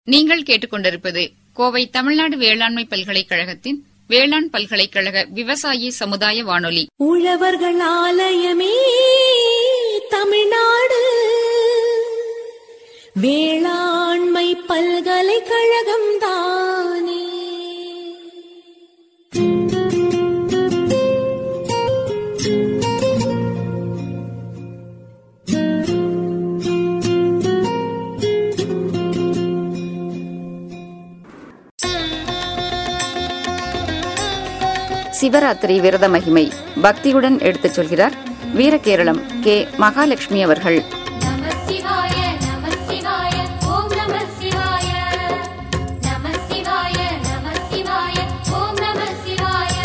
நீங்கள் கேட்டுக்கொண்டிருப்பது கோவை தமிழ்நாடு வேளாண்மை பல்கலைக்கழகத்தின் வேளாண் பல்கலைக்கழக விவசாயி சமுதாய வானொலி உழவர்கள் ஆலயமே தமிழ்நாடு வேளாண்மை பல்கலைக்கழகம் தானே சிவராத்திரி விரத மகிமை பக்தியுடன் எடுத்துச் சொல்கிறார் வீரகேரளம் கே மகாலட்சுமி அவர்கள் நம சிவாய நம சிவாய ஓம் நம சிவாய நம சிவாய நம சிவாய ஓம் நம சிவாய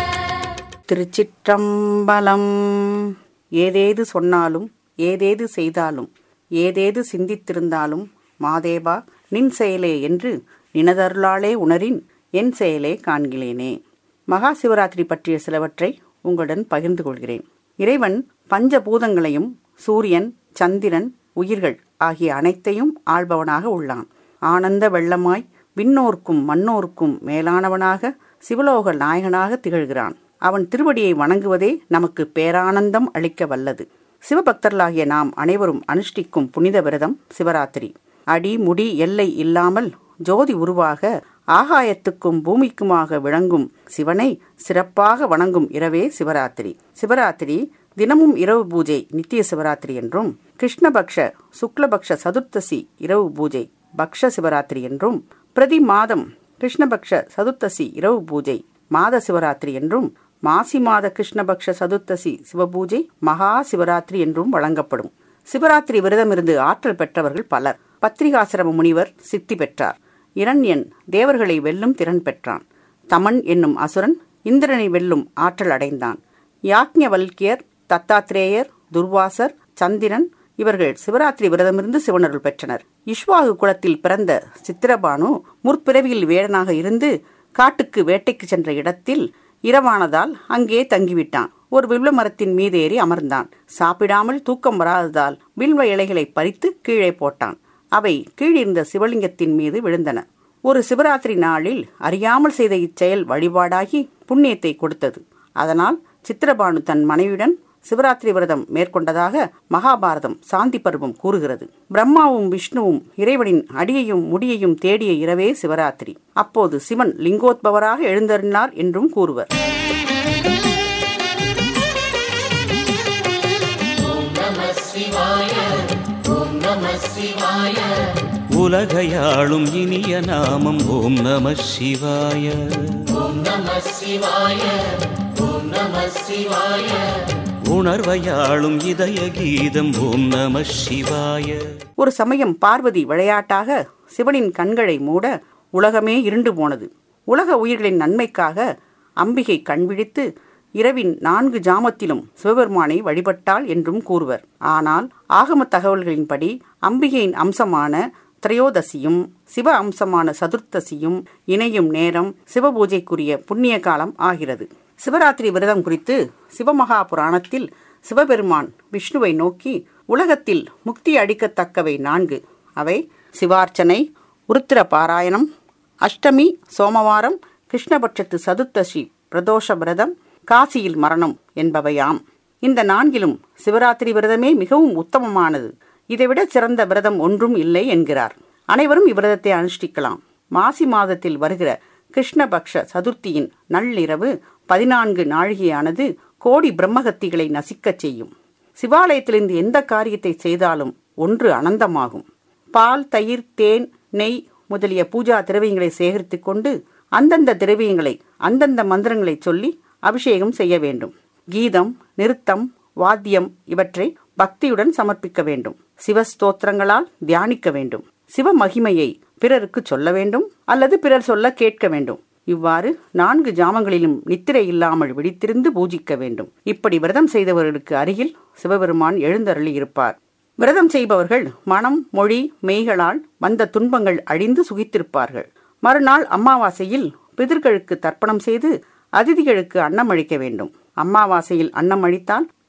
திருச்சிற்றம்பலம் ஏதேது சொன்னாலும் ஏதேது செய்தாலும் ஏதேது சிந்தித்திருந்தாலும் மாதேவா நின் செயலே என்று நினதருளாலே உணரின் என் செயலே காண்கிலேனே மகா சிவராத்திரி பற்றிய சிலவற்றை உங்களுடன் பகிர்ந்து கொள்கிறேன் இறைவன் பஞ்சபூதங்களையும் சூரியன் சந்திரன் உயிர்கள் ஆகிய அனைத்தையும் ஆள்பவனாக உள்ளான் ஆனந்த வெள்ளமாய் விண்ணோர்க்கும் மண்ணோர்க்கும் மேலானவனாக சிவலோக நாயகனாக திகழ்கிறான் அவன் திருவடியை வணங்குவதே நமக்கு பேரானந்தம் அளிக்க வல்லது சிவபக்தர்களாகிய நாம் அனைவரும் அனுஷ்டிக்கும் புனித விரதம் சிவராத்திரி அடி முடி எல்லை இல்லாமல் ஜோதி உருவாக ஆகாயத்துக்கும் பூமிக்குமாக விளங்கும் சிவனை சிறப்பாக வணங்கும் இரவே சிவராத்திரி சிவராத்திரி தினமும் இரவு பூஜை நித்திய சிவராத்திரி என்றும் கிருஷ்ணபக்ஷ சுக்லபக்ஷ சதுர்த்தசி இரவு பூஜை பக்ஷ சிவராத்திரி என்றும் பிரதி மாதம் கிருஷ்ணபக்ஷ சதுர்த்தசி இரவு பூஜை மாத சிவராத்திரி என்றும் மாசி மாத கிருஷ்ணபக்ஷ சதுர்த்தசி சிவபூஜை மகா சிவராத்திரி என்றும் வழங்கப்படும் சிவராத்திரி விரதமிருந்து ஆற்றல் பெற்றவர்கள் பலர் பத்திரிகாசிரம முனிவர் சித்தி பெற்றார் இரண்யன் தேவர்களை வெல்லும் திறன் பெற்றான் தமன் என்னும் அசுரன் இந்திரனை வெல்லும் ஆற்றல் அடைந்தான் யாக்ஞவல்கியர் தத்தாத்ரேயர் துர்வாசர் சந்திரன் இவர்கள் சிவராத்திரி விரதமிருந்து சிவனருள் பெற்றனர் இஷ்வாகு குலத்தில் பிறந்த சித்திரபானு முற்பிறவியில் வேடனாக இருந்து காட்டுக்கு வேட்டைக்கு சென்ற இடத்தில் இரவானதால் அங்கே தங்கிவிட்டான் ஒரு வில்வ மரத்தின் மீது ஏறி அமர்ந்தான் சாப்பிடாமல் தூக்கம் வராததால் வில்வ இலைகளை பறித்து கீழே போட்டான் அவை கீழிருந்த சிவலிங்கத்தின் மீது விழுந்தன ஒரு சிவராத்திரி நாளில் அறியாமல் செய்த இச்செயல் வழிபாடாகி புண்ணியத்தை கொடுத்தது அதனால் சித்திரபானு தன் மனைவியுடன் சிவராத்திரி விரதம் மேற்கொண்டதாக மகாபாரதம் சாந்தி பருவம் கூறுகிறது பிரம்மாவும் விஷ்ணுவும் இறைவனின் அடியையும் முடியையும் தேடிய இரவே சிவராத்திரி அப்போது சிவன் லிங்கோத்பவராக எழுந்தருளினார் என்றும் கூறுவர் உலகையாளும் இனிய நாமம் ஓம் நம சிவாய உணர்வையாளும் இதய கீதம் ஓம் நம சிவாய ஒரு சமயம் பார்வதி விளையாட்டாக சிவனின் கண்களை மூட உலகமே இருண்டு போனது உலக உயிர்களின் நன்மைக்காக அம்பிகை கண்விழித்து இரவின் நான்கு ஜாமத்திலும் சிவபெருமானை வழிபட்டாள் என்றும் கூறுவர் ஆனால் ஆகம தகவல்களின்படி அம்பிகையின் அம்சமான திரையோதசியும் சிவ அம்சமான சதுர்த்தசியும் இணையும் நேரம் சிவபூஜைக்குரிய புண்ணிய காலம் ஆகிறது சிவராத்திரி விரதம் குறித்து சிவமகா புராணத்தில் சிவபெருமான் விஷ்ணுவை நோக்கி உலகத்தில் முக்தி அளிக்கத்தக்கவை நான்கு அவை சிவார்ச்சனை உருத்திர பாராயணம் அஷ்டமி சோமவாரம் கிருஷ்ணபட்சத்து சதுர்த்தசி பிரதோஷ விரதம் காசியில் மரணம் என்பவையாம் இந்த நான்கிலும் சிவராத்திரி விரதமே மிகவும் உத்தமமானது இதைவிட சிறந்த விரதம் ஒன்றும் இல்லை என்கிறார் அனைவரும் இவ்விரதத்தை அனுஷ்டிக்கலாம் மாசி மாதத்தில் வருகிற கிருஷ்ணபக்ஷ சதுர்த்தியின் நள்ளிரவு பதினான்கு நாழிகையானது கோடி பிரம்மகத்திகளை நசிக்கச் செய்யும் சிவாலயத்திலிருந்து எந்த காரியத்தை செய்தாலும் ஒன்று அனந்தமாகும் பால் தயிர் தேன் நெய் முதலிய பூஜா திரவியங்களை சேகரித்துக் கொண்டு அந்தந்த திரவியங்களை அந்தந்த மந்திரங்களை சொல்லி அபிஷேகம் செய்ய வேண்டும் கீதம் நிறுத்தம் வாத்தியம் இவற்றை பக்தியுடன் சமர்ப்பிக்க வேண்டும் சிவஸ்தோத்திரங்களால் தியானிக்க வேண்டும் சிவ மகிமையை பிறருக்கு சொல்ல வேண்டும் அல்லது பிறர் சொல்ல கேட்க வேண்டும் இவ்வாறு நான்கு ஜாமங்களிலும் நித்திரை இல்லாமல் விழித்திருந்து பூஜிக்க வேண்டும் இப்படி விரதம் செய்தவர்களுக்கு அருகில் சிவபெருமான் எழுந்தருளி இருப்பார் விரதம் செய்பவர்கள் மனம் மொழி மெய்களால் வந்த துன்பங்கள் அழிந்து சுகித்திருப்பார்கள் மறுநாள் அமாவாசையில் பிதர்களுக்கு தர்ப்பணம் செய்து அதிதிகளுக்கு அன்னம் அளிக்க வேண்டும் அமாவாசையில் அன்னம் அளித்தால்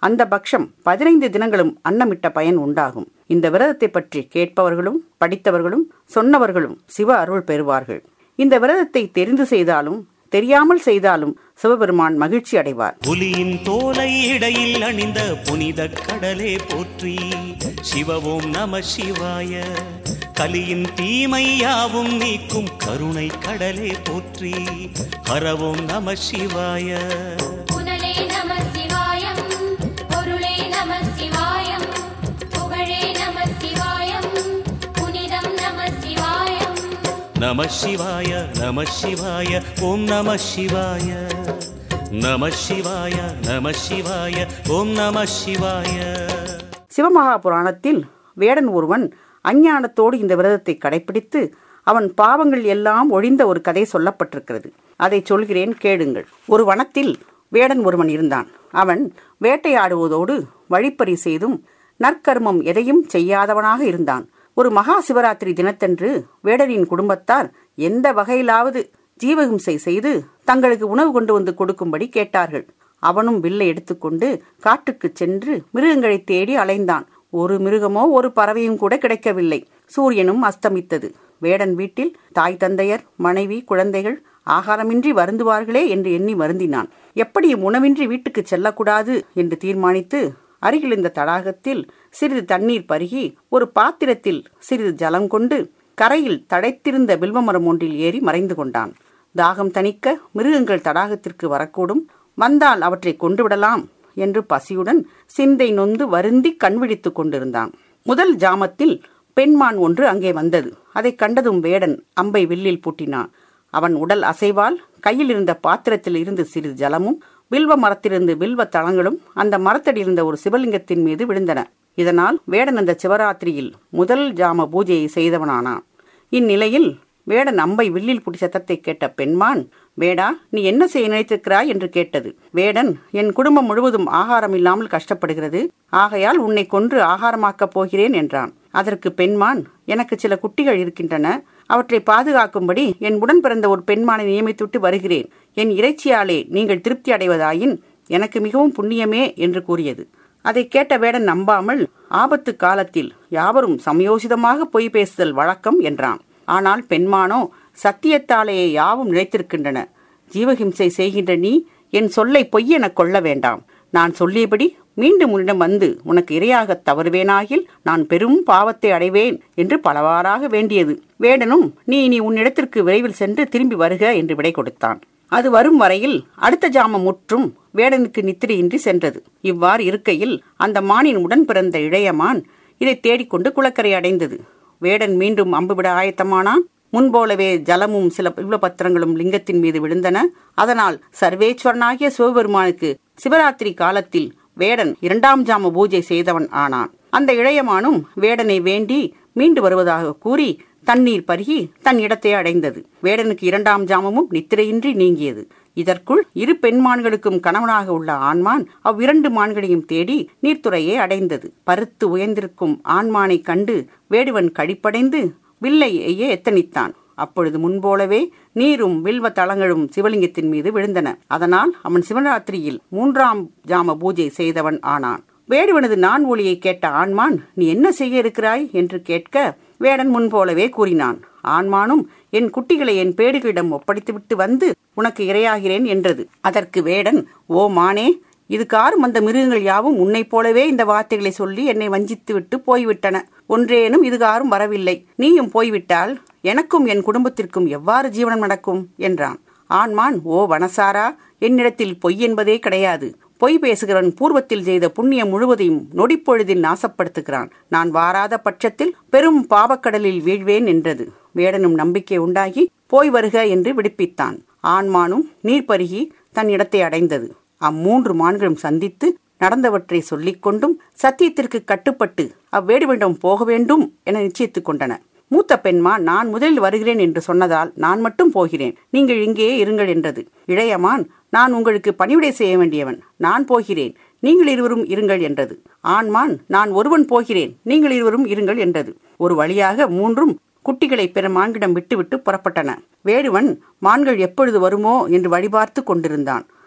அந்த பட்சம் பதினைந்து தினங்களும் அன்னமிட்ட பயன் உண்டாகும் இந்த விரதத்தை பற்றி கேட்பவர்களும் படித்தவர்களும் சொன்னவர்களும் சிவ அருள் பெறுவார்கள் இந்த விரதத்தை தெரிந்து செய்தாலும் தெரியாமல் செய்தாலும் சிவபெருமான் மகிழ்ச்சி அடைவார் புலியின் தோலை இடையில் அணிந்த புனித கடலே போற்றி சிவவோம் நம சிவாய கலியின் தீமை யாவும் நீக்கும் கருணை கடலே போற்றி ஹரவோம் நம சிவாய புனலே நம சிவாயம் பொருளே நம சிவாயம் புகழே நம சிவாயம் புனிதம் நம சிவாயம் நம சிவாய நம சிவாய ஓம் நம சிவாய நம சிவாய நம சிவாய ஓம் நம சிவாய சிவமகா புராணத்தில் வேடன் ஒருவன் அஞ்ஞானத்தோடு இந்த விரதத்தை கடைபிடித்து அவன் பாவங்கள் எல்லாம் ஒழிந்த ஒரு கதை சொல்லப்பட்டிருக்கிறது அதை சொல்கிறேன் கேளுங்கள் ஒரு வனத்தில் வேடன் ஒருவன் இருந்தான் அவன் வேட்டையாடுவதோடு வழிப்பறி செய்தும் நற்கர்மம் எதையும் செய்யாதவனாக இருந்தான் ஒரு மகா சிவராத்திரி தினத்தன்று வேடனின் குடும்பத்தார் எந்த வகையிலாவது ஜீவஹிம்சை செய்து தங்களுக்கு உணவு கொண்டு வந்து கொடுக்கும்படி கேட்டார்கள் அவனும் வில்லை எடுத்துக்கொண்டு காட்டுக்குச் சென்று மிருகங்களை தேடி அலைந்தான் ஒரு மிருகமோ ஒரு பறவையும் கூட கிடைக்கவில்லை சூரியனும் அஸ்தமித்தது வேடன் வீட்டில் தாய் தந்தையர் மனைவி குழந்தைகள் ஆகாரமின்றி வருந்துவார்களே என்று எண்ணி வருந்தினான் எப்படியும் உணவின்றி வீட்டுக்கு செல்லக்கூடாது என்று தீர்மானித்து அருகில் இருந்த தடாகத்தில் சிறிது தண்ணீர் பருகி ஒரு பாத்திரத்தில் சிறிது ஜலம் கொண்டு கரையில் தடைத்திருந்த வில்வமரம் ஒன்றில் ஏறி மறைந்து கொண்டான் தாகம் தணிக்க மிருகங்கள் தடாகத்திற்கு வரக்கூடும் வந்தால் அவற்றை கொன்றுவிடலாம் என்று பசியுடன் சிந்தை நொந்து வருந்தி கண்விழித்துக் கொண்டிருந்தான் முதல் ஜாமத்தில் பெண்மான் ஒன்று அங்கே வந்தது அதைக் கண்டதும் வேடன் அம்பை வில்லில் பூட்டினான் அவன் உடல் அசைவால் கையில் இருந்த பாத்திரத்தில் இருந்து சிறிது ஜலமும் வில்வ மரத்திலிருந்து வில்வ தளங்களும் அந்த மரத்தடியில் இருந்த ஒரு சிவலிங்கத்தின் மீது விழுந்தன இதனால் வேடன் அந்த சிவராத்திரியில் முதல் ஜாம பூஜையை செய்தவனானான் இந்நிலையில் வேடன் அம்பை வில்லில் புடி சத்தத்தை கேட்ட பெண்மான் வேடா நீ என்ன செய்ய நினைத்திருக்கிறாய் என்று கேட்டது வேடன் என் குடும்பம் முழுவதும் ஆகாரம் இல்லாமல் கஷ்டப்படுகிறது ஆகையால் உன்னை கொன்று ஆகாரமாக்கப் போகிறேன் என்றான் அதற்கு பெண்மான் எனக்கு சில குட்டிகள் இருக்கின்றன அவற்றை பாதுகாக்கும்படி என் உடன் பிறந்த ஒரு பெண்மானை நியமித்துவிட்டு வருகிறேன் என் இறைச்சியாலே நீங்கள் திருப்தி அடைவதாயின் எனக்கு மிகவும் புண்ணியமே என்று கூறியது அதை கேட்ட வேடன் நம்பாமல் ஆபத்து காலத்தில் யாவரும் சமயோசிதமாக பொய் பேசுதல் வழக்கம் என்றான் ஆனால் பெண்மானோ சத்தியத்தாலேயே யாவும் நிலைத்திருக்கின்றன ஜீவஹிம்சை செய்கின்ற நீ என் சொல்லை பொய்யெனக் கொள்ள வேண்டாம் நான் சொல்லியபடி மீண்டும் உன்னிடம் வந்து உனக்கு இரையாகத் தவறுவேனாகில் நான் பெரும் பாவத்தை அடைவேன் என்று பலவாறாக வேண்டியது வேடனும் நீ இனி உன்னிடத்திற்கு விரைவில் சென்று திரும்பி வருக என்று விடை கொடுத்தான் அது வரும் வரையில் அடுத்த ஜாமம் முற்றும் வேடனுக்கு நித்திரையின்றி சென்றது இவ்வாறு இருக்கையில் அந்த மானின் உடன் பிறந்த இளையமான் இதை தேடிக்கொண்டு குளக்கரை அடைந்தது வேடன் மீண்டும் அம்புவிட ஆயத்தமானான் முன்போலவே ஜலமும் சில பத்திரங்களும் லிங்கத்தின் மீது விழுந்தன அதனால் சர்வேஸ்வரனாகிய சிவபெருமானுக்கு சிவராத்திரி காலத்தில் வேடன் இரண்டாம் ஜாம பூஜை செய்தவன் ஆனான் அந்த இளையமானும் வேடனை வேண்டி மீண்டு வருவதாக கூறி தண்ணீர் பருகி தன் இடத்தை அடைந்தது வேடனுக்கு இரண்டாம் ஜாமமும் நித்திரையின்றி நீங்கியது இதற்குள் இரு பெண்மான்களுக்கும் கணவனாக உள்ள ஆண்மான் அவ்விரண்டு மான்களையும் தேடி நீர்த்துறையை அடைந்தது பருத்து உயர்ந்திருக்கும் ஆண்மானை கண்டு வேடுவன் கழிப்படைந்து வில்லை எய்ய எத்தனித்தான் அப்பொழுது முன்போலவே நீரும் வில்வ தளங்களும் சிவலிங்கத்தின் மீது விழுந்தன அதனால் அவன் சிவராத்திரியில் மூன்றாம் ஜாம பூஜை செய்தவன் ஆனான் வேடுவனது நான் ஒளியை கேட்ட ஆண்மான் நீ என்ன செய்ய இருக்கிறாய் என்று கேட்க வேடன் முன்போலவே கூறினான் ஆண்மானும் என் குட்டிகளை என் பேடுகளிடம் ஒப்படைத்துவிட்டு வந்து உனக்கு இரையாகிறேன் என்றது அதற்கு வேடன் ஓ மானே இதுக்காரும் அந்த மிருகங்கள் யாவும் உன்னைப் போலவே இந்த வார்த்தைகளை சொல்லி என்னை வஞ்சித்து விட்டு போய்விட்டன ஒன்றேனும் இதுகாரும் வரவில்லை நீயும் போய்விட்டால் எனக்கும் என் குடும்பத்திற்கும் எவ்வாறு ஜீவனம் நடக்கும் என்றான் ஆண்மான் ஓ வனசாரா என்னிடத்தில் பொய் என்பதே கிடையாது பொய் பேசுகிறவன் பூர்வத்தில் செய்த புண்ணியம் முழுவதையும் நொடிப்பொழுதில் நாசப்படுத்துகிறான் நான் வாராத பட்சத்தில் பெரும் பாவக்கடலில் வீழ்வேன் என்றது வேடனும் நம்பிக்கை உண்டாகி போய் வருக என்று விடுப்பித்தான் ஆண்மானும் நீர் பருகி தன் இடத்தை அடைந்தது அம்மூன்று மான்களும் சந்தித்து நடந்தவற்றை சொல்லிக் கொண்டும் சத்தியத்திற்கு கட்டுப்பட்டு அவ்வேடுவிடம் போக வேண்டும் என நிச்சயித்துக் கொண்டன மூத்த பெண்மான் நான் முதலில் வருகிறேன் என்று சொன்னதால் நான் மட்டும் போகிறேன் நீங்கள் இங்கேயே இருங்கள் என்றது இளையமான் நான் உங்களுக்கு பணிவிடை செய்ய வேண்டியவன் நான் போகிறேன் நீங்கள் இருவரும் இருங்கள் என்றது ஆண்மான் நான் ஒருவன் போகிறேன் நீங்கள் இருவரும் இருங்கள் என்றது ஒரு வழியாக மூன்றும் குட்டிகளை பிற மான்களிடம் விட்டுவிட்டு புறப்பட்டன வேடுவன் மான்கள் எப்பொழுது வருமோ என்று வழிபார்த்து கொண்டிருந்தான்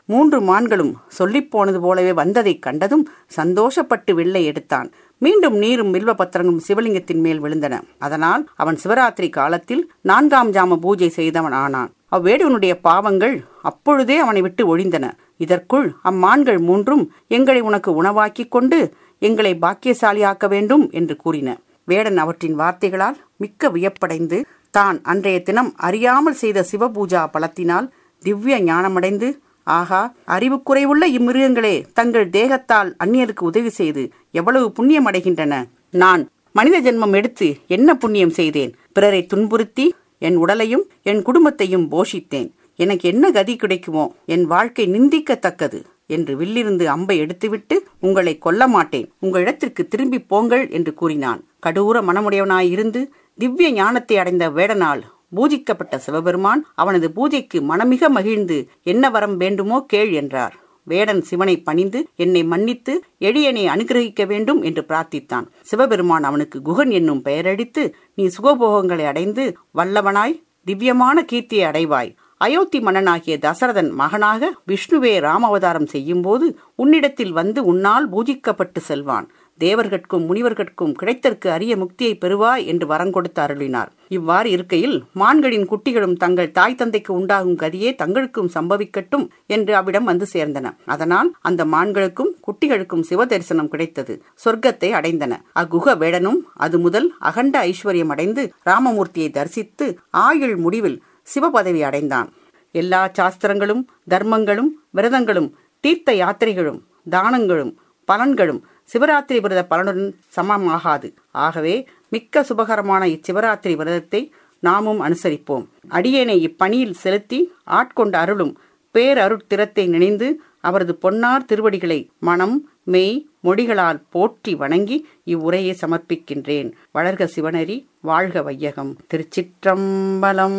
மூன்று மான்களும் சொல்லிப் போனது போலவே வந்ததைக் கண்டதும் சந்தோஷப்பட்டு வெள்ளை எடுத்தான் மீண்டும் நீரும் வில்வ பத்திரங்களும் சிவலிங்கத்தின் மேல் விழுந்தன அதனால் அவன் சிவராத்திரி காலத்தில் நான்காம் ஜாம பூஜை செய்தவன் ஆனான் அவ்வேடுவனுடைய பாவங்கள் அப்பொழுதே அவனை விட்டு ஒழிந்தன இதற்குள் அம்மான்கள் மூன்றும் எங்களை உனக்கு உணவாக்கிக் கொண்டு எங்களை பாக்கியசாலியாக்க வேண்டும் என்று கூறின வேடன் அவற்றின் வார்த்தைகளால் மிக்க வியப்படைந்து தான் அன்றைய தினம் அறியாமல் செய்த சிவபூஜா பலத்தினால் திவ்ய ஞானமடைந்து ஆகா அறிவுக்குறைவுள்ள இம்மிருகங்களே தங்கள் தேகத்தால் அந்நியருக்கு உதவி செய்து எவ்வளவு புண்ணியம் அடைகின்றன நான் மனித ஜென்மம் எடுத்து என்ன புண்ணியம் செய்தேன் பிறரை துன்புறுத்தி என் உடலையும் என் குடும்பத்தையும் போஷித்தேன் எனக்கு என்ன கதி கிடைக்குமோ என் வாழ்க்கை நிந்திக்கத்தக்கது என்று வில்லிருந்து அம்பை எடுத்துவிட்டு உங்களை கொல்ல மாட்டேன் உங்களிடத்திற்கு திரும்பி போங்கள் என்று கூறினான் கடூர மனமுடையவனாயிருந்து திவ்ய ஞானத்தை அடைந்த வேடனால் பூஜிக்கப்பட்ட சிவபெருமான் அவனது பூஜைக்கு மனமிக மகிழ்ந்து என்ன வரம் வேண்டுமோ கேள் என்றார் வேடன் சிவனை பணிந்து என்னை மன்னித்து எளியனை அனுகிரகிக்க வேண்டும் என்று பிரார்த்தித்தான் சிவபெருமான் அவனுக்கு குகன் என்னும் பெயரடித்து நீ சுகபோகங்களை அடைந்து வல்லவனாய் திவ்யமான கீர்த்தியை அடைவாய் அயோத்தி மன்னனாகிய தசரதன் மகனாக விஷ்ணுவே ராமாவதாரம் செய்யும்போது உன்னிடத்தில் வந்து உன்னால் பூஜிக்கப்பட்டு செல்வான் தேவர்கட்கும் முனிவர்கட்கும் கிடைத்தற்கு அரிய முக்தியை பெறுவாய் என்று வரங்கொடுத்து அருளினார் இவ்வாறு இருக்கையில் மான்களின் குட்டிகளும் தங்கள் தாய் தந்தைக்கு உண்டாகும் கதியே தங்களுக்கும் சம்பவிக்கட்டும் என்று அவ்விடம் வந்து சேர்ந்தன அதனால் அந்த மான்களுக்கும் குட்டிகளுக்கும் சிவ தரிசனம் கிடைத்தது சொர்க்கத்தை அடைந்தன அக்குக வேடனும் அது முதல் அகண்ட ஐஸ்வர்யம் அடைந்து ராமமூர்த்தியை தரிசித்து ஆயுள் முடிவில் சிவபதவி அடைந்தான் எல்லா சாஸ்திரங்களும் தர்மங்களும் விரதங்களும் தீர்த்த யாத்திரைகளும் தானங்களும் பலன்களும் சிவராத்திரி விரத பலனுடன் சமமாகாது ஆகவே மிக்க சுபகரமான இச்சிவராத்திரி விரதத்தை நாமும் அனுசரிப்போம் அடியேனை இப்பணியில் செலுத்தி ஆட்கொண்ட அருளும் பேரருட்திறத்தை நினைந்து அவரது பொன்னார் திருவடிகளை மனம் மெய் மொழிகளால் போற்றி வணங்கி இவ்வுரையை சமர்ப்பிக்கின்றேன் வளர்க சிவனரி வாழ்க வையகம் திருச்சிற்றம்பலம்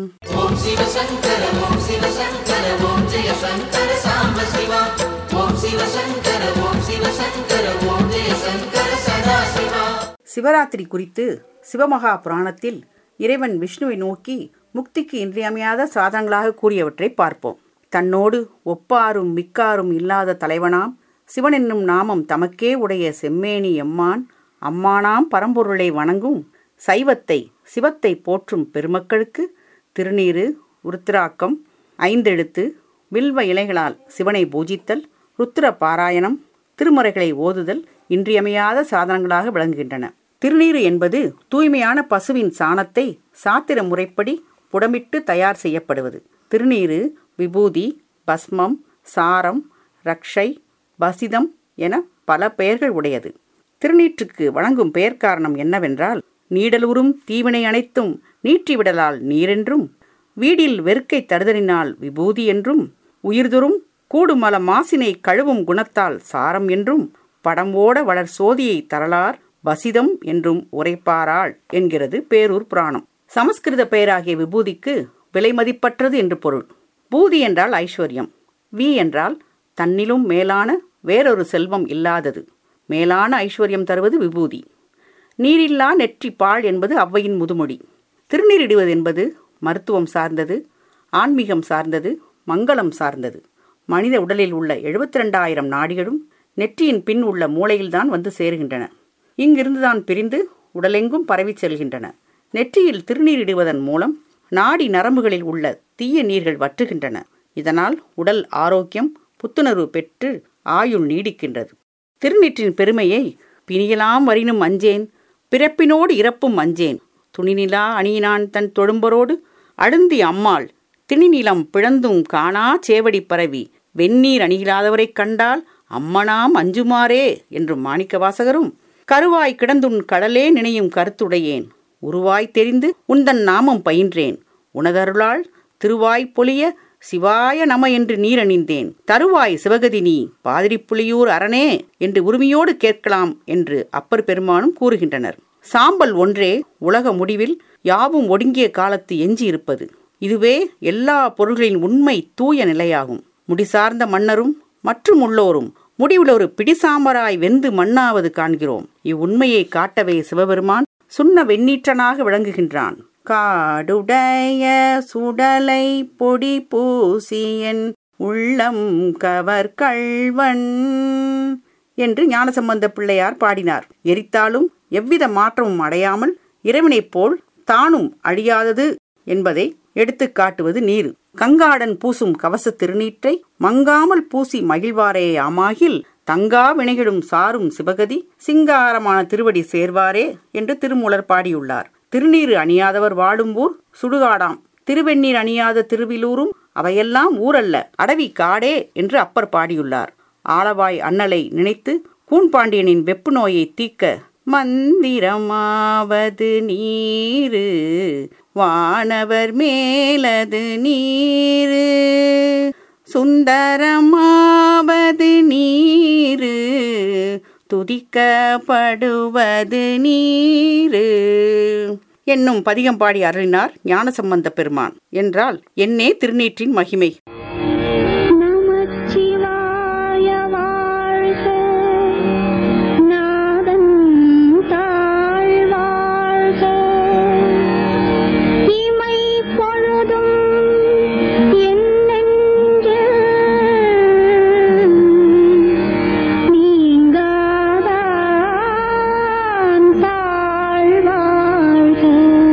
சிவராத்திரி குறித்து சிவமகா புராணத்தில் இறைவன் விஷ்ணுவை நோக்கி முக்திக்கு இன்றியமையாத சாதனங்களாக கூறியவற்றை பார்ப்போம் தன்னோடு ஒப்பாரும் மிக்காரும் இல்லாத தலைவனாம் சிவன் என்னும் நாமம் தமக்கே உடைய செம்மேனி எம்மான் அம்மானாம் பரம்பொருளை வணங்கும் சைவத்தை சிவத்தை போற்றும் பெருமக்களுக்கு திருநீறு உருத்திராக்கம் ஐந்தெழுத்து வில்வ இலைகளால் சிவனை பூஜித்தல் ருத்திர பாராயணம் திருமுறைகளை ஓதுதல் இன்றியமையாத சாதனங்களாக விளங்குகின்றன திருநீறு என்பது தூய்மையான பசுவின் சாணத்தை சாத்திர முறைப்படி புடமிட்டு தயார் செய்யப்படுவது திருநீறு விபூதி பஸ்மம் சாரம் ரக்ஷை பசிதம் என பல பெயர்கள் உடையது திருநீற்றுக்கு வழங்கும் பெயர் காரணம் என்னவென்றால் நீடலூரும் தீவினை அனைத்தும் நீற்றிவிடலால் நீரென்றும் வீடில் வெறுக்கை தருதலினால் விபூதி என்றும் உயிர்தொரும் கூடுமல மாசினை கழுவும் குணத்தால் சாரம் என்றும் படம் ஓட வளர் சோதியை தரலார் வசிதம் என்றும் உரைப்பாராள் என்கிறது பேரூர் புராணம் சமஸ்கிருத பெயராகிய விபூதிக்கு விலை மதிப்பற்றது என்று பொருள் பூதி என்றால் ஐஸ்வர்யம் வி என்றால் தன்னிலும் மேலான வேறொரு செல்வம் இல்லாதது மேலான ஐஸ்வர்யம் தருவது விபூதி நீரில்லா நெற்றி பாழ் என்பது அவ்வையின் முதுமொழி திருநீரிடுவது என்பது மருத்துவம் சார்ந்தது ஆன்மீகம் சார்ந்தது மங்களம் சார்ந்தது மனித உடலில் உள்ள எழுபத்தி ரெண்டாயிரம் நாடிகளும் நெற்றியின் பின் உள்ள மூளையில்தான் வந்து சேருகின்றன இங்கிருந்துதான் பிரிந்து உடலெங்கும் பரவிச் செல்கின்றன நெற்றியில் திருநீரிடுவதன் மூலம் நாடி நரம்புகளில் உள்ள தீய நீர்கள் வற்றுகின்றன இதனால் உடல் ஆரோக்கியம் புத்துணர்வு பெற்று ஆயுள் நீடிக்கின்றது திருநீற்றின் பெருமையை பிணியலாம் வரினும் அஞ்சேன் பிறப்பினோடு இறப்பும் அஞ்சேன் துணிநிலா அணியினான் தன் தொழும்பரோடு அழுந்தி அம்மாள் திணிநிலம் பிழந்தும் காணா சேவடி பரவி வெந்நீர் அணியிலாதவரைக் கண்டால் அம்மனாம் அஞ்சுமாறே என்றும் மாணிக்க வாசகரும் கருவாய் கிடந்துன் கடலே நினையும் கருத்துடையேன் உருவாய் தெரிந்து உந்தன் நாமம் பயின்றேன் உனதருளால் திருவாய் பொலிய சிவாய நம என்று நீரணிந்தேன் தருவாய் சிவகதி நீ பாதிரிப்புலியூர் அரணே என்று உரிமையோடு கேட்கலாம் என்று அப்பர் பெருமானும் கூறுகின்றனர் சாம்பல் ஒன்றே உலக முடிவில் யாவும் ஒடுங்கிய காலத்து எஞ்சி இருப்பது இதுவே எல்லா பொருள்களின் உண்மை தூய நிலையாகும் முடிசார்ந்த மன்னரும் மற்றும் உள்ளோரும் முடிவில் ஒரு பிடிசாம்பராய் வெந்து மண்ணாவது காண்கிறோம் இவ்வுண்மையை காட்டவே சிவபெருமான் சுண்ண வெண்ணீற்றனாக விளங்குகின்றான் காடுடைய சுடலை பொடி பூசியன் உள்ளம் கவர் கள்வன் என்று ஞானசம்பந்த பிள்ளையார் பாடினார் எரித்தாலும் எவ்வித மாற்றமும் அடையாமல் இறைவனைப் போல் தானும் அழியாதது என்பதை எடுத்துக் காட்டுவது நீர் கங்காடன் பூசும் கவச திருநீற்றை மங்காமல் பூசி மகிழ்வாரே ஆமாகில் தங்கா வினைகிடும் சாரும் சிவகதி சிங்காரமான திருவடி சேர்வாரே என்று திருமூலர் பாடியுள்ளார் திருநீறு அணியாதவர் வாழும் ஊர் சுடுகாடாம் திருவெண்ணீர் அணியாத திருவிலூரும் அவையெல்லாம் ஊரல்ல அடவி காடே என்று அப்பர் பாடியுள்ளார் ஆளவாய் அண்ணலை நினைத்து கூன்பாண்டியனின் வெப்பு நோயை தீக்க மந்திரமாவது நீரு வானவர் மேலது நீரு சுந்தரமாவது நீரு துதிக்கப்படுவது நீரு என்னும் பதிகம் பாடி அருளினார் ஞானசம்பந்த பெருமான் என்றால் என்னே திருநீற்றின் மகிமை நமச்சிவாய வாழ்க நாதன் தாழ் வாழ்க இமை பொழுதும் என் நெஞ்சில் நீங்காதான் தாழ் வாழ்க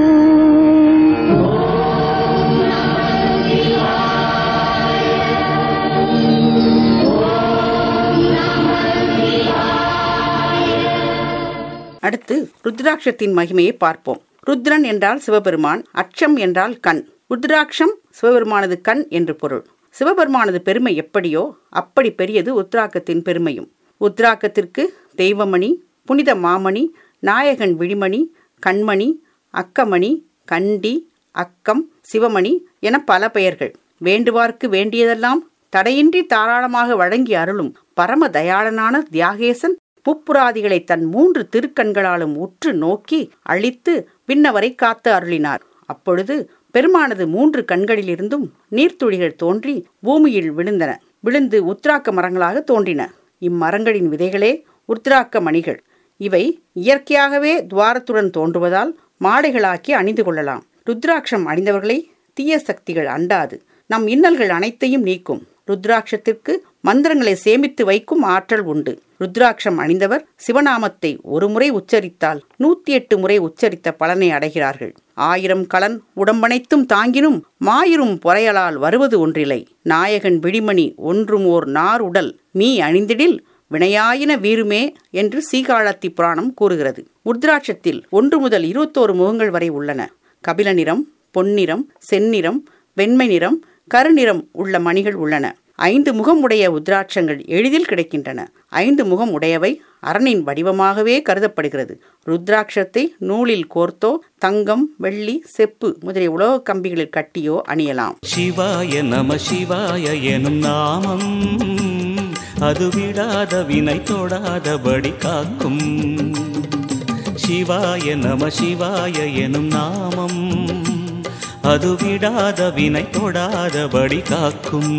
அடுத்து ருத்ராட்சத்தின் மகிமையை பார்ப்போம் ருத்ரன் என்றால் சிவபெருமான் அச்சம் என்றால் கண் ருத்ராட்சம் சிவபெருமானது கண் என்று பொருள் சிவபெருமானது பெருமை எப்படியோ அப்படி பெரியது உத்ராக்கத்தின் பெருமையும் உத்ராக்கத்திற்கு தெய்வமணி புனித மாமணி நாயகன் விழிமணி கண்மணி அக்கமணி கண்டி அக்கம் சிவமணி என பல பெயர்கள் வேண்டுவார்க்கு வேண்டியதெல்லாம் தடையின்றி தாராளமாக வழங்கி அருளும் பரம தயாளனான தியாகேசன் முப்புராதிகளை தன் மூன்று திருக்கண்களாலும் உற்று நோக்கி அழித்து விண்ணவரை காத்து அருளினார் அப்பொழுது பெருமானது மூன்று கண்களிலிருந்தும் நீர்த்துளிகள் தோன்றி பூமியில் விழுந்தன விழுந்து உத்ராக்க மரங்களாக தோன்றின இம்மரங்களின் விதைகளே உத்ராக்க மணிகள் இவை இயற்கையாகவே துவாரத்துடன் தோன்றுவதால் மாலைகளாக்கி அணிந்து கொள்ளலாம் ருத்ராட்சம் அணிந்தவர்களை தீய சக்திகள் அண்டாது நம் இன்னல்கள் அனைத்தையும் நீக்கும் ருத்ராட்சத்திற்கு மந்திரங்களை சேமித்து வைக்கும் ஆற்றல் உண்டு ருத்ராட்சம் அணிந்தவர் சிவநாமத்தை ஒரு முறை உச்சரித்தால் நூத்தி எட்டு முறை உச்சரித்த பலனை அடைகிறார்கள் ஆயிரம் கலன் உடம்பனைத்தும் தாங்கினும் மாயிரும் பொறையலால் வருவது ஒன்றில்லை நாயகன் விழிமணி ஒன்றும் ஓர் நார் உடல் மீ அணிந்திடில் வினையாயின வீருமே என்று சீகாழத்தி புராணம் கூறுகிறது உத்ராட்சத்தில் ஒன்று முதல் இருபத்தோரு முகங்கள் வரை உள்ளன கபில நிறம் பொன்னிறம் செந்நிறம் வெண்மை நிறம் கருநிறம் உள்ள மணிகள் உள்ளன ஐந்து முகம் உடைய உத்ராட்சங்கள் எளிதில் கிடைக்கின்றன ஐந்து முகம் உடையவை அரணின் வடிவமாகவே கருதப்படுகிறது ருத்ராட்சத்தை நூலில் கோர்த்தோ தங்கம் வெள்ளி செப்பு முதலிய உலோக கம்பிகளில் கட்டியோ அணியலாம் சிவாய நம சிவாய எனும் நாமம் அது விடாத வினை தொடாதபடி காக்கும் சிவாய நம சிவாய எனும் நாமம் அது விடாத வினை தொடாதபடி காக்கும்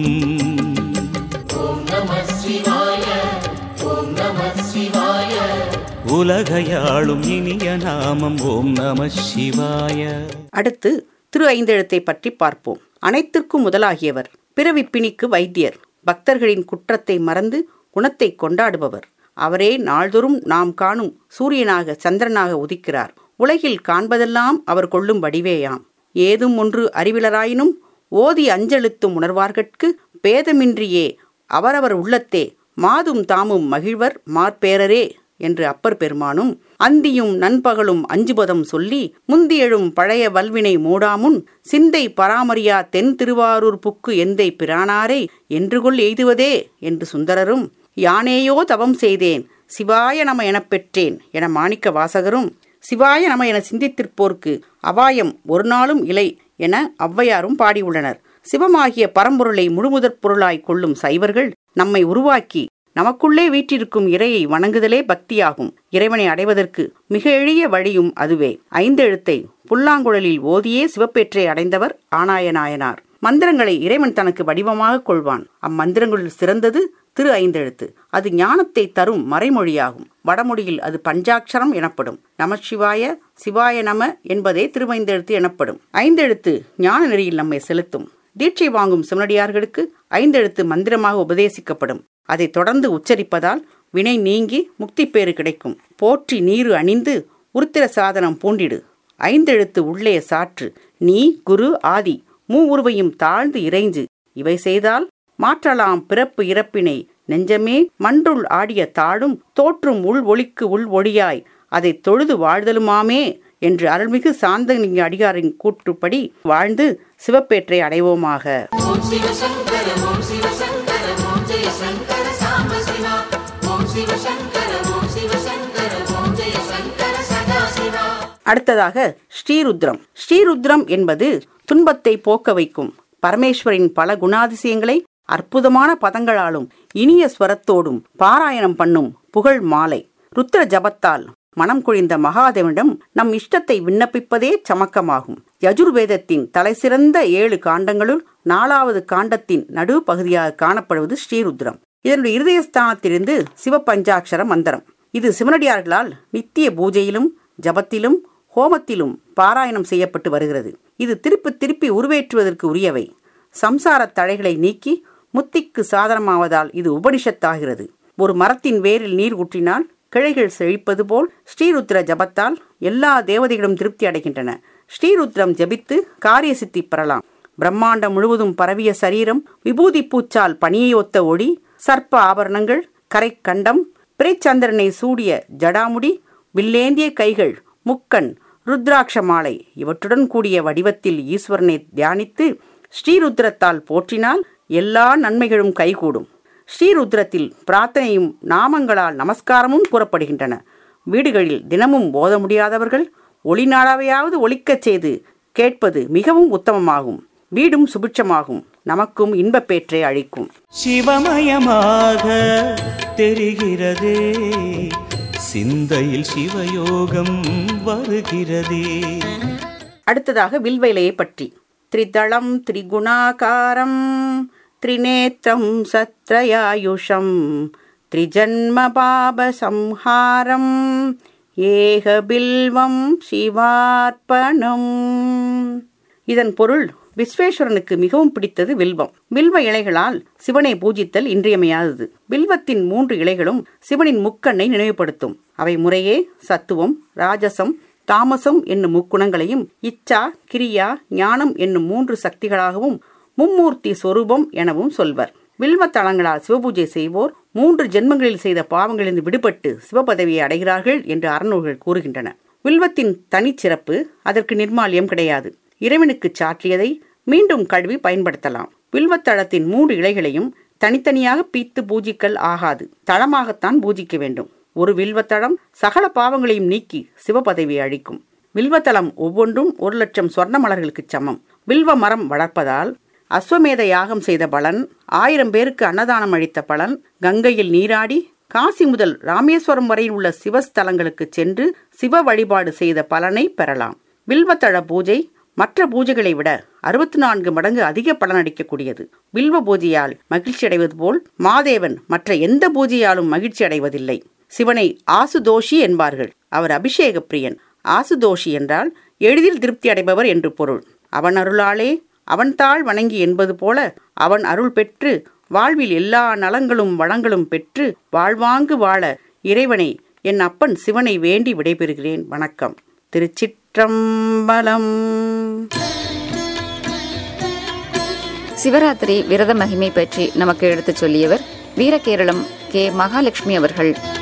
உலகையாளும் இனிய நாமம் ஓம் நம சிவாய அடுத்து திரு ஐந்தெழுத்தை பற்றி பார்ப்போம் அனைத்திற்கும் முதலாகியவர் பிறவிப்பிணிக்கு வைத்தியர் பக்தர்களின் குற்றத்தை மறந்து குணத்தை கொண்டாடுபவர் அவரே நாள்தோறும் நாம் காணும் சூரியனாக சந்திரனாக உதிக்கிறார் உலகில் காண்பதெல்லாம் அவர் கொள்ளும் வடிவேயாம் ஏதும் ஒன்று அறிவிலராயினும் ஓதி அஞ்செழுத்தும் உணர்வார்கட்கு பேதமின்றியே அவரவர் உள்ளத்தே மாதும் தாமும் மகிழ்வர் மார்பேரரே என்று அப்பர் பெருமானும் அந்தியும் நண்பகலும் அஞ்சுபதம் சொல்லி முந்தியெழும் பழைய வல்வினை மூடாமுன் சிந்தை பராமரியா தென் திருவாரூர் புக்கு எந்தை பிரானாரை என்றுகொள் எய்துவதே என்று சுந்தரரும் யானேயோ தவம் செய்தேன் சிவாய நம எனப் பெற்றேன் என மாணிக்க வாசகரும் சிவாய நம என சிந்தித்திருப்போர்க்கு அபாயம் ஒரு நாளும் இலை என ஔவையாரும் பாடியுள்ளனர் சிவமாகிய பரம்பொருளை முழுமுதற் பொருளாய் கொள்ளும் சைவர்கள் நம்மை உருவாக்கி நமக்குள்ளே வீற்றிருக்கும் இறையை வணங்குதலே பக்தியாகும் இறைவனை அடைவதற்கு மிக எளிய வழியும் அதுவே ஐந்தெழுத்தை புல்லாங்குழலில் ஓதியே சிவப்பேற்றை அடைந்தவர் ஆனாய நாயனார் மந்திரங்களை இறைவன் தனக்கு வடிவமாக கொள்வான் அம்மந்திரங்களுள் சிறந்தது திரு ஐந்தெழுத்து அது ஞானத்தை தரும் மறைமொழியாகும் வடமொழியில் அது பஞ்சாட்சரம் எனப்படும் நமசிவாய சிவாய நம என்பதே திருவைந்தெழுத்து எனப்படும் ஐந்தெழுத்து ஞான நெறியில் நம்மை செலுத்தும் தீட்சை வாங்கும் சிவனடியார்களுக்கு ஐந்தெழுத்து மந்திரமாக உபதேசிக்கப்படும் அதைத் தொடர்ந்து உச்சரிப்பதால் வினை நீங்கி முக்திப்பேறு கிடைக்கும் போற்றி நீரு அணிந்து உருத்திர சாதனம் பூண்டிடு ஐந்தெழுத்து உள்ளே சாற்று நீ குரு ஆதி மூ உருவையும் தாழ்ந்து இறைஞ்சு இவை செய்தால் மாற்றலாம் பிறப்பு இறப்பினை நெஞ்சமே மன்றுள் ஆடிய தாழும் தோற்றும் உள் ஒளிக்கு உள் ஒளியாய் அதைத் தொழுது வாழ்தலுமாமே என்று அருள்மிகு சாந்தலிங்க அடிகாரின் கூற்றுப்படி வாழ்ந்து சிவப்பேற்றை அடைவோமாக அடுத்ததாக ஸ்ரீருத்ரம் ஸ்ரீருத்ரம் என்பது துன்பத்தை போக்க வைக்கும் பரமேஸ்வரின் பல குணாதிசயங்களை அற்புதமான பதங்களாலும் இனிய ஸ்வரத்தோடும் பாராயணம் பண்ணும் புகழ் மாலை ருத்ர ஜபத்தால் மனம் குழிந்த மகாதேவனிடம் நம் இஷ்டத்தை விண்ணப்பிப்பதே சமக்கமாகும் யஜுர்வேதத்தின் தலைசிறந்த ஏழு காண்டங்களுள் நாலாவது காண்டத்தின் நடு பகுதியாக காணப்படுவது ஸ்ரீருத்ரம் இதனுடைய இருதயஸ்தானத்திலிருந்து சிவபஞ்சாட்சர மந்திரம் இது சிவனடியார்களால் நித்திய பூஜையிலும் ஜபத்திலும் ஹோமத்திலும் பாராயணம் செய்யப்பட்டு வருகிறது இது திருப்பி திருப்பி உருவேற்றுவதற்கு உரியவை சம்சாரத் தழைகளை நீக்கி முத்திக்கு சாதனமாவதால் இது உபனிஷத்தாகிறது ஒரு மரத்தின் வேரில் நீர் ஊற்றினால் கிளைகள் செழிப்பது போல் ஸ்ரீருத்ர ஜபத்தால் எல்லா தேவதைகளும் திருப்தி அடைகின்றன ஸ்ரீருத்ரம் ஜபித்து காரிய சித்தி பெறலாம் பிரம்மாண்டம் முழுவதும் பரவிய சரீரம் விபூதி பூச்சால் பனியை ஒத்த ஒளி சர்ப்ப ஆபரணங்கள் கரைக்கண்டம் பிறைச்சந்திரனை சூடிய ஜடாமுடி வில்லேந்திய கைகள் முக்கண் ருத்ராட்ச மாலை இவற்றுடன் கூடிய வடிவத்தில் ஈஸ்வரனை தியானித்து ஸ்ரீருத்ரத்தால் போற்றினால் எல்லா நன்மைகளும் கைகூடும் ஸ்ரீருத்ரத்தில் பிரார்த்தனையும் நாமங்களால் நமஸ்காரமும் கூறப்படுகின்றன வீடுகளில் தினமும் ஓத முடியாதவர்கள் ஒளிநாடாவையாவது ஒலிக்கச் செய்து கேட்பது மிகவும் உத்தமமாகும் வீடும் சுபிட்சமாகும் நமக்கும் இன்பப்பேற்றை அளிக்கும் சிவமயமாக தெரிகிறதே சிந்தையில் சிவயோகம் வருகிறதே அடுத்ததாக வில்வேலையை பற்றி திரிதளம் திரிகுணாகாரம் திரிநேத்திரம் சத்ரயாயுஷம் திரிஜன்ம பாப சம்ஹாரம் ஏக பில்வம் சிவார்ப்பணம் இதன் பொருள் விஸ்வேஸ்வரனுக்கு மிகவும் பிடித்தது வில்வம் வில்வ இலைகளால் சிவனை பூஜித்தல் இன்றியமையாதது வில்வத்தின் மூன்று இலைகளும் சிவனின் முக்கண்ணை நினைவுபடுத்தும் அவை முறையே சத்துவம் ராஜசம் தாமசம் என்னும் முக்குணங்களையும் இச்சா கிரியா ஞானம் என்னும் மூன்று சக்திகளாகவும் மும்மூர்த்தி சொரூபம் எனவும் சொல்வர் வில்வ தலங்களால் சிவபூஜை செய்வோர் மூன்று ஜென்மங்களில் செய்த பாவங்களிலிருந்து விடுபட்டு சிவபதவியை அடைகிறார்கள் என்று அறநூல்கள் கூறுகின்றன வில்வத்தின் தனிச்சிறப்பு அதற்கு நிர்மால்யம் கிடையாது இறைவனுக்கு சாற்றியதை மீண்டும் கழுவி பயன்படுத்தலாம் வில்வத்தளத்தின் மூன்று இலைகளையும் தனித்தனியாக பீத்து பூஜிக்கல் ஆகாது தளமாகத்தான் பூஜிக்க வேண்டும் ஒரு வில்வத்தளம் சகல பாவங்களையும் நீக்கி சிவபதவியை அளிக்கும் வில்வத்தளம் ஒவ்வொன்றும் ஒரு லட்சம் சொர்ண மலர்களுக்கு சமம் வில்வ மரம் வளர்ப்பதால் அஸ்வமேத யாகம் செய்த பலன் ஆயிரம் பேருக்கு அன்னதானம் அளித்த பலன் கங்கையில் நீராடி காசி முதல் ராமேஸ்வரம் வரையில் உள்ள சிவஸ்தலங்களுக்கு சென்று சிவ வழிபாடு செய்த பலனை பெறலாம் வில்வத்தள பூஜை மற்ற பூஜைகளை விட அறுபத்தி நான்கு மடங்கு அதிக பலனளிக்கக்கூடியது வில்வ பூஜையால் மகிழ்ச்சி அடைவது போல் மாதேவன் மற்ற எந்த பூஜையாலும் மகிழ்ச்சி அடைவதில்லை சிவனை ஆசுதோஷி என்பார்கள் அவர் அபிஷேக பிரியன் ஆசுதோஷி என்றால் எளிதில் திருப்தி அடைபவர் என்று பொருள் அவன் அருளாலே அவன் தாழ் வணங்கி என்பது போல அவன் அருள் பெற்று வாழ்வில் எல்லா நலங்களும் வளங்களும் பெற்று வாழ்வாங்கு வாழ இறைவனை என் அப்பன் சிவனை வேண்டி விடைபெறுகிறேன் வணக்கம் திருச்சிற்றம்பலம் சிவராத்திரி விரத மகிமை பற்றி நமக்கு எடுத்துச் சொல்லியவர் வீரகேரளம் கே மகாலட்சுமி அவர்கள்